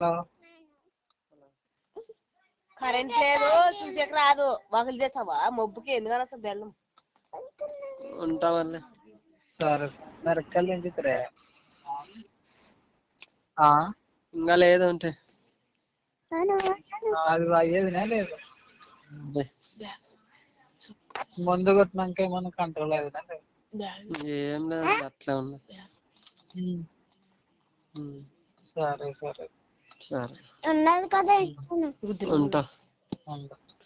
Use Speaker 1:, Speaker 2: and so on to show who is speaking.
Speaker 1: Current లేదు చూసేకి రాదు వాకిలి తెస్తావా మొబ్బుకి ఎందుకని అసలు బెల్లం
Speaker 2: ఉంటా మళ్ళీ
Speaker 3: సరే మిరపకాయలు పెంచుతురే
Speaker 2: ఇంకా లేదు అంటే
Speaker 3: అది అయ్యేదినే లేదు ముందు కొట్టినాక ఏమన్నా కంట్రోల్ అయ్యేదినా లేదు
Speaker 2: ఏం లేదు అట్లా ఉంది
Speaker 3: ఉమ్,
Speaker 2: ఉమ్.
Speaker 3: సరే సరే
Speaker 2: సరే
Speaker 4: ఉన్నది కదా
Speaker 2: ఉంటా
Speaker 3: ఉంటా